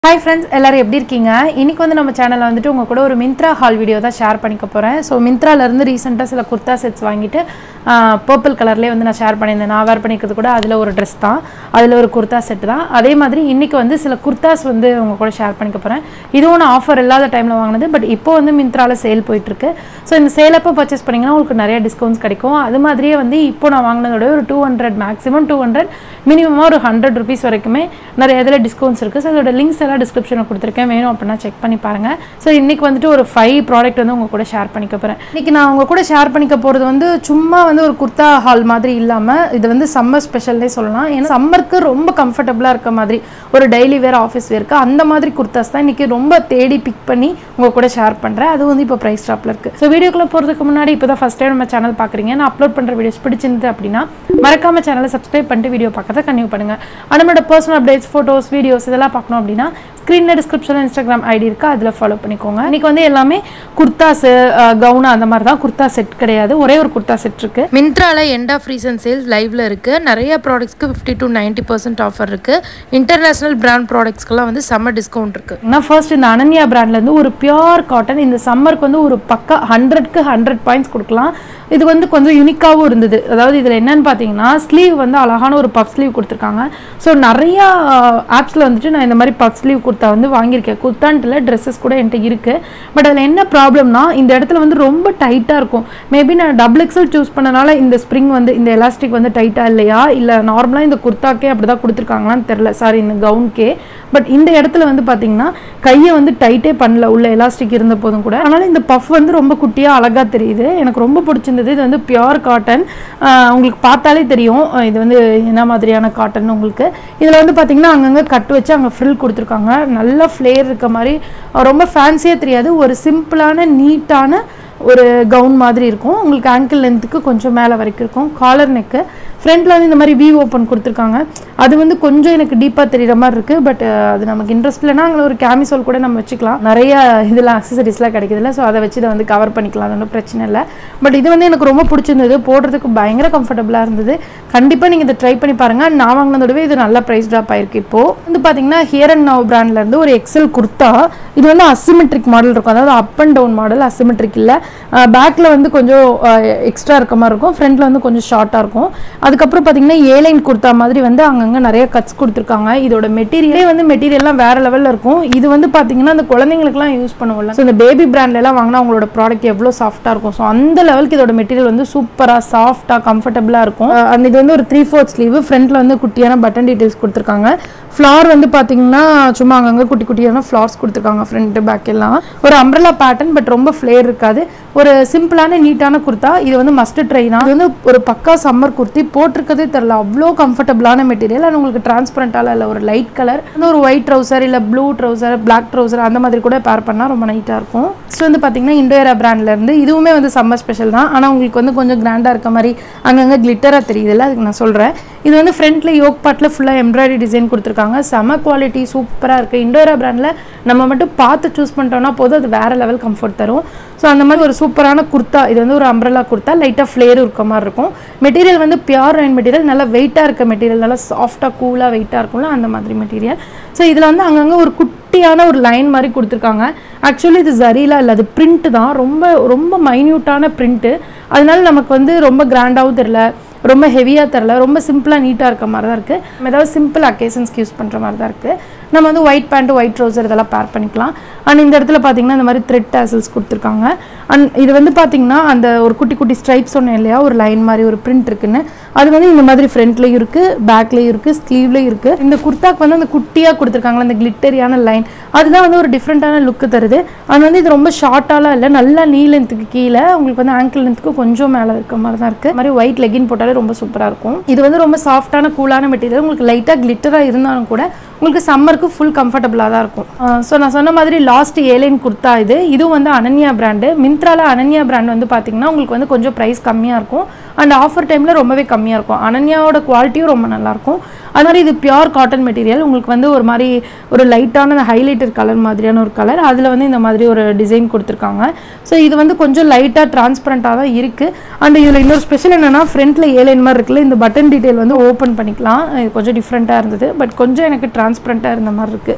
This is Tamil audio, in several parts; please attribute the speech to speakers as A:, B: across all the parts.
A: ஹாய் ஃப்ரெண்ட்ஸ் எல்லாரும் எப்படி இருக்கீங்க இன்னைக்கு வந்து நம்ம சேனலில் வந்துட்டு உங்கள் கூட ஒரு மிந்த்ரா ஹால் வீடியோ தான் ஷேர் பண்ணிக்க போகிறேன் ஸோ மிந்த்ராலேருந்து ரீசெண்டாக சில குர்தா செட்ஸ் வாங்கிட்டு பர்பிள் கலர்லேயே வந்து நான் ஷேர் பண்ணியிருந்தேன் நான் வேர் பண்ணிக்கிறது கூட அதில் ஒரு ட்ரெஸ் தான் அதில் ஒரு குர்தா செட் தான் அதே மாதிரி இன்றைக்கி வந்து சில குர்தாஸ் வந்து உங்கள் கூட ஷேர் பண்ணிக்க போகிறேன் இதுவும் நான் ஆஃபர் இல்லாத டைமில் வாங்கினது பட் இப்போ வந்து மிந்த்ராவில் சேல் போயிட்டுருக்கு ஸோ இந்த சேல் அப்போ பர்ச்சேஸ் பண்ணிங்கன்னா உங்களுக்கு நிறைய டிஸ்கவுண்ட்ஸ் கிடைக்கும் அது மாதிரியே வந்து இப்போ நான் வாங்கினதோட ஒரு two hundred maximum two hundred மினிமமாக ஒரு ஹண்ட்ரட் ருபீஸ் வரைக்குமே நிறைய இதில் டிஸ்கவுண்ட்ஸ் இருக்குது ஸோ அதோட லிங்க்ஸ் எல்லாம் டிஸ்கிரிப்ஷனில் கொடுத்துருக்கேன் வேணும் அப்படின்னா செக் பண்ணி பாருங்கள் ஸோ இன்றைக்கி வந்துட்டு ஒரு ஃபைவ் ப்ராடக்ட் வந்து உங்கள் கூட ஷேர் பண்ணிக்க போகிறேன் இன்றைக்கி நான் உங்கள் கூட ஷேர் பண்ணிக்க போகிறது வந்து சும்மா வந்து ஒரு குர்தா ஹால் மாதிரி இல்லாமல் இது வந்து சம்மர் ஸ்பெஷல்லே சொல்லலாம் ஏன்னா சம்மருக்கு ரொம்ப கம்ஃபர்டபுளாக இருக்க மாதிரி ஒரு டெய்லி வேர் ஆஃபீஸ் வேருக்கு அந்த மாதிரி குர்தாஸ் தான் இன்றைக்கி ரொம்ப தேடி பிக் பண்ணி உங்கள் கூட ஷேர் பண்ணுறேன் அது வந்து இப்போ ப்ரைஸ் ட்ராப்பில் இருக்குது ஸோ வீடியோக்குள்ளே போகிறதுக்கு முன்னாடி இப்போ தான் ஃபஸ்ட் டைம் நம்ம சேனல் பார்க்குறீங்க நான் அப்லோட் பண்ணுற வீடியோஸ் பிடிச்சிருந்து அப்படின்னா மறக்காம சேனலை சப்ஸ்கிரைப் பண்ணிட்டு வீடியோ பார்க்கறத கன்டினியூ பண்ணுங்கள் நம்மளோட பர்சனல் அப்டேட்ஸ் ஃபோட்டோஸ் வீடியோஸ் இதெல்லாம் பார்க்கணும் அப்படின்னா ஸ்க்ரீனில் டிஸ்கிரிப்ஷனில் இன்ஸ்டாகிராம் ஐடி இருக்குது அதில் ஃபாலோ பண்ணிக்கோங்க இன்றைக்கி வந்து எல்லாமே குர்தாஸு கவுனா அந்த மாதிரி தான் குர்தா செட் கிடையாது ஒரே ஒரு குர்தா செட் இருக்குது மிந்த்ராவில் எண்ட் ஆஃப் ரீசன் சேல்ஸ் லைவ்ல இருக்குது நிறைய ப்ராடக்ட்ஸ்க்கு fifty to ninety percent offer இருக்குது இன்டர்நேஷனல் பிராண்ட் ப்ராடக்ட்ஸ்க்கெல்லாம் வந்து செம்ம டிஸ்கவுண்ட் இருக்குது நான் ஃபர்ஸ்ட் இந்த அனன்யா பிராண்ட்லேருந்து ஒரு பியூர் காட்டன் இந்த சம்மருக்கு வந்து ஒரு பக்கா ஹண்ட்ரட்க்கு ஹண்ட்ரட் பாயிண்ட்ஸ் கொடுக்கலாம் இது வந்து கொஞ்சம் யூனிக்காகவும் இருந்தது அதாவது இதில் என்னன்னு பார்த்தீங்கன்னா ஸ்லீவ் வந்து அழகான ஒரு பஃப் ஸ்லீவ் கொடுத்துருக்காங்க ஸோ நிறையா ஆப்ஸில் வந்துட்டு நான் இந்த மாதிரி பஃப் ஸ்லீவ் குர்த்தா வந்து வாங்கியிருக்கேன் குர்த்தான்ட்டில் ட்ரெஸ்ஸஸ் கூட என்கிட்ட இருக்குது பட் அதில் என்ன ப்ராப்ளம்னா இந்த இடத்துல வந்து ரொம்ப டைட்டாக இருக்கும் மேபி நான் டபுள் எக்ஸல் சூஸ் பண்ணனால இந்த ஸ்ப்ரிங் வந்து இந்த எலாஸ்டிக் வந்து டைட்டாக இல்லையா இல்லை நார்மலாக இந்த குர்த்தாக்கே அப்படி தான் கொடுத்துருக்காங்களான்னு தெரில சாரி இந்த கவுன்கே பட் இந்த இடத்துல வந்து பார்த்தீங்கன்னா கையை வந்து டைட்டே பண்ணல உள்ள எலாஸ்டிக் இருந்த போதும் கூட அதனால் இந்த பஃப் வந்து ரொம்ப குட்டியாக அழகாக தெரியுது எனக்கு ரொம்ப பிடிச்சிருந்தது இது வந்து பியோர் காட்டன் உங்களுக்கு பார்த்தாலே தெரியும் அஹ் இது வந்து என்ன மாதிரியான காட்டன் உங்களுக்கு இதில் வந்து பார்த்தீங்கன்னா அங்கங்கே கட் வச்சு அங்கே ஃப்ரில் கொடுத்துருக்காங்க நல்ல ஃப்ளேர் இருக்க மாதிரி அஹ் ரொம்ப ஃபேன்சியாக தெரியாது ஒரு சிம்பிளான நீட்டான ஒரு கவுன் மாதிரி இருக்கும் உங்களுக்கு ஆங்கிள் லென்த்துக்கு கொஞ்சம் மேலே வரைக்கும் இருக்கும் காலர் நெக்கு ஃப்ரண்ட்டில் வந்து இந்த மாதிரி வி ஓப்பன் கொடுத்துருக்காங்க அது வந்து கொஞ்சம் எனக்கு டீப்பாக தெரியுற மாதிரி இருக்குது பட் அது நமக்கு இன்ட்ரெஸ்ட் இல்லைனா அங்கே ஒரு கேமிசோல் கூட நம்ம வச்சுக்கலாம் நிறைய இதில் அக்சசரிஸ்லாம் கிடைக்குதுல்ல ஸோ அதை வச்சு இதை வந்து கவர் பண்ணிக்கலாம் அது ஒன்றும் பிரச்சனை இல்லை பட் இது வந்து எனக்கு ரொம்ப பிடிச்சிருந்தது போடுறதுக்கு பயங்கர கம்ஃபர்டபுளாக இருந்தது கண்டிப்பாக நீங்கள் இதை ட்ரை பண்ணி பாருங்கள் நான் வாங்கினதோடவே இது நல்ல ப்ரைஸ் ட்ராப் ஆயிருக்கு இப்போது வந்து பார்த்தீங்கன்னா ஹியர் அண்ட் நவ் பிராண்ட்லேருந்து ஒரு எக்ஸல் குர்த்தா இது வந்து அசிமெட்ரிக் மாடல் இருக்கும் அதாவது up and down model asymmetric இல்லை பேக்கில் வந்து கொஞ்சம் எக்ஸ்ட்ரா இருக்க மாதிரி இருக்கும் ஃப்ரண்ட்டில் வந்து கொஞ்சம் ஷார்ட்டாக இருக்கும் அதுக்கப்புறம் பார்த்தீங்கன்னா ஏலைன் குர்த்தா மாதிரி வந்து அங்கங்கே நிறைய கட்ஸ் கொடுத்துருக்காங்க இதோட மெட்டீரியலே வந்து மெட்டீரியல்லாம் வேறு லெவலில் இருக்கும் இது வந்து பார்த்தீங்கன்னா அந்த குழந்தைங்களுக்குலாம் யூஸ் பண்ணுவோம்ல ஸோ இந்த பேபி பிராண்ட்லாம் வாங்கினா அவங்களோட ப்ராடக்ட் எவ்வளோ சாஃப்ட்டாக இருக்கும் ஸோ அந்த லெவலுக்கு இதோட மெட்டீரியல் வந்து சூப்பராக சாஃப்டாக கம்ஃபர்டபுளாக இருக்கும் அஹ் அந்த இது வந்து ஒரு த்ரீ ஃபோர்த் ஸ்லீவ் ஃப்ரண்ட்டில் வந்து குட்டியான பட்டன் டீட்டெயில்ஸ் கொடுத்துருக்காங்க ஃப்ளார் வந்து பார்த்தீங்கன்னா சும்மா அங்கங்கே குட்டி குட்டியான ஃப்ளார்ஸ் கொடுத்துருக்காங்க ஃப்ரண்ட் பேக் எல்லாம் ஒரு அம்ப்ரலா பேட்டர்ன் பட் ரொம்ப ஃப்ளேர் இருக்காது ஒரு சிம்பிளான நீட்டான குர்த்தா இது வந்து மஸ்ட் ட்ரை தான் இது வந்து ஒரு பக்கா சம்மர் குர்த்தி போட்டிருக்கதே தெரில அவ்வளோ கம்ஃபர்டபுளான மெட்டீரியல் அது உங்களுக்கு டிரான்ஸ்பரண்டால இல்லை ஒரு லைட் கலர் ஒரு ஒயிட் ட்ரௌசர் இல்லை ப்ளூ ட்ரௌசர் பிளாக் ட்ரௌசர் அந்த மாதிரி கூட பேர் பண்ணால் ரொம்ப நைட்டாக இருக்கும் நெக்ஸ்ட் வந்து பார்த்தீங்கன்னா இண்டோரா பிராண்ட்லேருந்து இதுவுமே வந்து சம்மர் ஸ்பெஷல் தான் ஆனால் உங்களுக்கு வந்து கொஞ்சம் கிராண்டாக இருக்க மாதிரி அங்கங்கே கிளிட்டராக தெரியுதுல்ல அதுக்கு நான் சொல்கிறேன் இது வந்து ஃப்ரண்ட்டில் யோக் பாட்டில் ஃபுல்லாக எம்ப்ராய்டரி டிசைன் கொடுத்துருக்காங்க செம குவாலிட்டி சூப்பராக இருக்குது இண்டோரா பிராண்டில் நம்ம மட்டும் பார்த்து சூஸ் பண்ணிட்டோம்னா போதும் அது வேறு லெவல் கம்ஃபர்ட் தரும் ஸோ அந்த மாதிரி ஒரு சூப்பரான குர்த்தா இது வந்து ஒரு அம்ப்ரலா குர்த்தா லைட்டாக ஃப்ளேர் இருக்க மாதிரி இருக்கும் மெட்டீரியல் வந்து பியூர் ரைன் மெட்டீரியல் நல்லா வெயிட்டாக இருக்க மெட்டீரியல் நல்லா சாஃப்டாக கூலாக வெயிட்டாக இருக்கும்ல அந்த மாதிரி மெட்டீரியல் ஸோ இதில் வந்து அங்கங்கே ஒரு குட்டியான ஒரு லைன் மாதிரி கொடுத்துருக்காங்க ஆக்சுவலி இது ஜரீலாம் இல்லை அது பிரிண்ட் தான் ரொம்ப ரொம்ப மைன்யூட்டான பிரிண்ட்டு அதனால நமக்கு வந்து ரொம்ப கிராண்டாகவும் தெரில ரொம்ப ஹெவியாக தெரில ரொம்ப சிம்பிளாக நீட்டாக இருக்க மாதிரி தான் இருக்குது நம்ம ஏதாவது சிம்பிள் அக்கேஷன்ஸ்க்கு யூஸ் பண்ணுற மாதிரி தான் இருக்குது நம்ம வந்து ஒயிட் பேண்ட் ஒயிட் ட்ரௌசர் இதெல்லாம் பேர் பண்ணிக்கலாம் அண்ட் இந்த இடத்துல பார்த்தீங்கன்னா இந்த மாதிரி த்ரெட் டேசல்ஸ் கொடுத்துருக்காங்க அண்ட் இது வந்து பார்த்தீங்கன்னா அந்த ஒரு குட்டி குட்டி ஸ்ட்ரைப் சொன்னேன் இல்லையா ஒரு லைன் மாதிரி ஒரு பிரிண்ட் இருக்குன்னு அது வந்து இந்த மாதிரி ஃப்ரண்ட்லேயும் இருக்குது பேக்லேயும் இருக்குது ஸ்லீவ்லேயும் இருக்குது இந்த குர்த்தாக்கு வந்து அந்த குட்டியாக கொடுத்துருக்காங்களா அந்த கிளிட்டரியான லைன் அதுதான் வந்து ஒரு டிஃப்ரெண்ட்டான லுக்கு தருது அது வந்து இது ரொம்ப ஷார்ட்டாலாம் இல்லை நல்லா நீ லென்த்துக்கு கீழே உங்களுக்கு வந்து ஆங்கிள் லென்த்துக்கு கொஞ்சம் மேலே இருக்க மாதிரி தான் இருக்குது மாதிரி ஒயிட் லெகின் போட்டாலே ரொம்ப சூப்பராக இருக்கும் இது வந்து ரொம்ப சாஃப்டான கூலான மெட்டீரியல் உங்களுக்கு லைட்டாக கிளிட்டராக இருந்தாலும் கூட உங்களுக்கு சம்மருக்கு ஃபுல் கம்ஃபர்டபுளாக தான் இருக்கும் ஸோ நான் சொன்ன மாதிரி லாஸ்ட் ஏலைன் குர்த்தா இது இதுவும் வந்து அனன்யா பிராண்டு மிந்த்ரால அனன்யா பிராண்ட் வந்து பார்த்தீங்கன்னா உங்களுக்கு வந்து கொஞ்சம் ப்ரைஸ் கம்மியாக இருக்கும் அண்ட் ஆஃபர் டைமில் ரொம்பவே கம்மியாக இருக்கும் அனன்யாவோட குவாலிட்டியும் ரொம்ப நல்லாயிருக்கும் அது மாதிரி இது பியோர் காட்டன் மெட்டீரியல் உங்களுக்கு வந்து ஒரு மாதிரி ஒரு லைட்டான ஹைலைட்டர் கலர் மாதிரியான ஒரு கலர் அதில் வந்து இந்த மாதிரி ஒரு டிசைன் கொடுத்துருக்காங்க ஸோ இது வந்து கொஞ்சம் லைட்டாக டிரான்ஸ்பரண்ட்டாக தான் இருக்குது அண்ட் இதில் இன்னொரு ஸ்பெஷல் என்னென்னா ஃப்ரண்ட்டில் ஏலைன் மாதிரி இருக்குல்ல இந்த பட்டன் டீட்டெயில் வந்து ஓப்பன் பண்ணிக்கலாம் இது கொஞ்சம் டிஃப்ரெண்ட்டாக இருந்தது பட் கொஞ்சம் எனக்கு டிரான்ஸ்பரண்ட்டாக இருந்த மாதிரி இருக்குது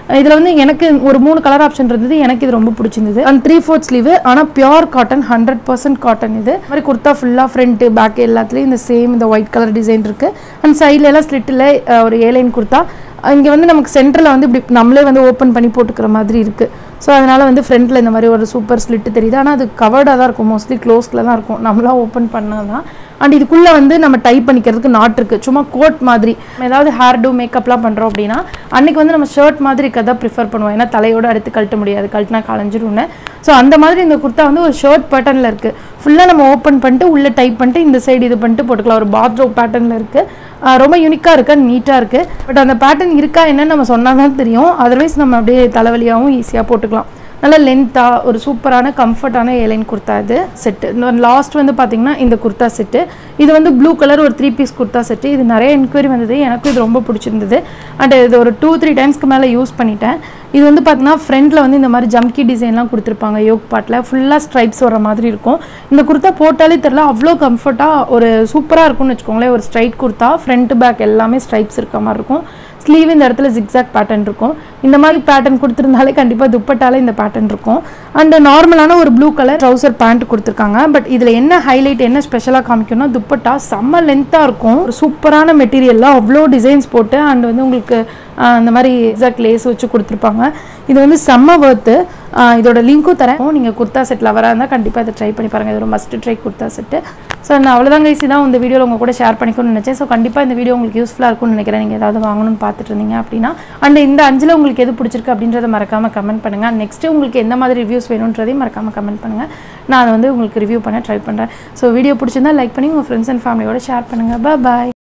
A: இதில் வந்து எனக்கு ஒரு மூணு கலர் ஆப்ஷன் இருந்தது எனக்கு இது ரொம்ப பிடிச்சிருந்தது அண்ட் த்ரீ ஃபோர்த் ஸ்லீவ் ஆனால் pure cotton hundred percent cotton இது இந்த மாதிரி குர்த்தா ஃபுல்லாக ஃப்ரண்ட்டு பேக் எல்லாத்துலேயும் இந்த சேம் இந்த ஒயிட் கலர் டிசைன் இருக்குது அண்ட் சைடில் எல்லாம் ஸ்லிட்டில் ஒரு ஏலைன் குர்த்தா இங்கே வந்து நமக்கு சென்டரில் வந்து இப்படி நம்மளே வந்து ஓப்பன் பண்ணி போட்டுக்கிற மாதிரி இருக்குது ஸோ அதனால் வந்து ஃப்ரண்ட்டில் இந்த மாதிரி ஒரு சூப்பர் ஸ்லிட்டு தெரியுது ஆனால் அது கவர்டாக தான் இருக்கும் மோஸ்ட்லி க்ளோஸில் தான் இருக்கும் நம்மளா ஓப்பன் பண்ணால் தான் அண்ட் இதுக்குள்ளே வந்து நம்ம டைப் பண்ணிக்கிறதுக்கு நாட் இருக்குது சும்மா கோட் மாதிரி நம்ம ஏதாவது ஹேர் டூ மேக்கப்லாம் பண்ணுறோம் அப்படின்னா அன்றைக்கி வந்து நம்ம ஷர்ட் மாதிரி இருக்கறதா ப்ரிஃபர் பண்ணுவோம் ஏன்னா தலையோட அடுத்து கழட்ட முடியாது கழட்டினா களைஞ்சிரும்னு ஸோ அந்த மாதிரி இந்த குர்த்தா வந்து ஒரு ஷர்ட் பேட்டர்னில் இருக்குது ஃபுல்லாக நம்ம ஓப்பன் பண்ணிட்டு உள்ளே டைப் பண்ணிட்டு இந்த சைடு இது பண்ணிட்டு போட்டுக்கலாம் ஒரு பாத்ரூம் பேட்டர்னில் இருக்குது ரொம்ப யூனிக்காக இருக்கு நீட்டாக இருக்குது பட் அந்த பேட்டர்ன் இருக்கா என்னன்னு நம்ம சொன்னால் தான் தெரியும் அதர்வைஸ் நம்ம அப்படியே தலைவலியாகவும் ஈஸியாக போட்டுக்கலாம் நல்ல லென்த்தாக ஒரு சூப்பரான கம்ஃபர்ட்டான ஏலைன் குர்த்தா இது செட்டு இந்த லாஸ்ட் வந்து பார்த்திங்கன்னா இந்த குர்த்தா செட்டு இது வந்து ப்ளூ கலர் ஒரு த்ரீ பீஸ் குர்த்தா செட்டு இது நிறைய என்கொயரி வந்தது எனக்கும் இது ரொம்ப பிடிச்சிருந்தது அண்ட் இது ஒரு டூ த்ரீ டைம்ஸ்க்கு மேலே யூஸ் பண்ணிட்டேன் இது வந்து பார்த்தீங்கன்னா ஃப்ரண்ட்டில் வந்து இந்த மாதிரி ஜம்கி டிசைன்லாம் கொடுத்துருப்பாங்க யோக் பாட்டில் ஃபுல்லாக ஸ்ட்ரைப்ஸ் வர மாதிரி இருக்கும் இந்த குர்த்தா போட்டாலே தெரில அவ்வளோ கம்ஃபர்ட்டாக ஒரு சூப்பராக இருக்கும்னு வச்சுக்கோங்களேன் ஒரு ஸ்ட்ரைட் குர்த்தா ஃப்ரண்ட் பேக் எல்லாமே ஸ்ட்ரைப்ஸ் இருக்க மாதிரி இருக்கும் ஸ்லீவ் இந்த இடத்துல ஜிக்ஸாக் பேட்டர்ன் இருக்கும் இந்த மாதிரி பேட்டர்ன் கொடுத்துருந்தாலே கண்டிப்பாக துப்பட்டாலே இந்த பேட்டர்ன் இருக்கும் அண்ட் நார்மலான ஒரு ப்ளூ கலர் ட்ரௌசர் பேண்ட் கொடுத்துருக்காங்க பட் இதில் என்ன ஹைலைட் என்ன ஸ்பெஷலாக காமிக்கணும்னா துப்பட்டா செம்ம லென்த்தாக இருக்கும் ஒரு சூப்பரான மெட்டீரியலில் அவ்வளோ டிசைன்ஸ் போட்டு அண்ட் வந்து உங்களுக்கு ஆஹ், இந்த மாதிரி எக்ஸாக்ட் லேஸ் வச்சு கொடுத்துருப்பாங்க இது வந்து செம்ம ஒர்த்து இதோட லிங்க்கும் தரேன் நீங்கள் குர்த்தா செட் லவராக இருந்தால் கண்டிப்பாக இதை ட்ரை பண்ணி பாருங்கள் இது ஒரு must try kurta set so நான் அவ்வளோதான் கைசி தான் இந்த வீடியோவில் உங்கள் கூட ஷேர் பண்ணிக்கணும்னு நினச்சேன் ஸோ கண்டிப்பாக இந்த வீடியோ உங்களுக்கு யூஸ்ஃபுல்லாக இருக்கும்னு நினைக்கிறேன் நீங்கள் ஏதாவது வாங்கணும்னு பார்த்துட்டு இருந்தீங்க அப்படின்னா அண்ட் இந்த அஞ்சில் உங்களுக்கு எது பிடிச்சிருக்கு அப்படின்றத மறக்காமல் கமெண்ட் பண்ணுங்கள் நெக்ஸ்ட்டு உங்களுக்கு எந்த மாதிரி ரிவ்யூஸ் வேணுன்றதையும் மறக்காமல் கமெண்ட் பண்ணுங்கள் நான் அதை வந்து உங்களுக்கு ரிவ்யூ பண்ண ட்ரை பண்ணுறேன் ஸோ வீடியோ பிடிச்சிருந்தா லைக் பண்ணி உங்கள் ஃப்ரெண்ட்ஸ் அண்ட் ஃபேமிலியோட ஷேர் பண்ணுங்கள் பாய்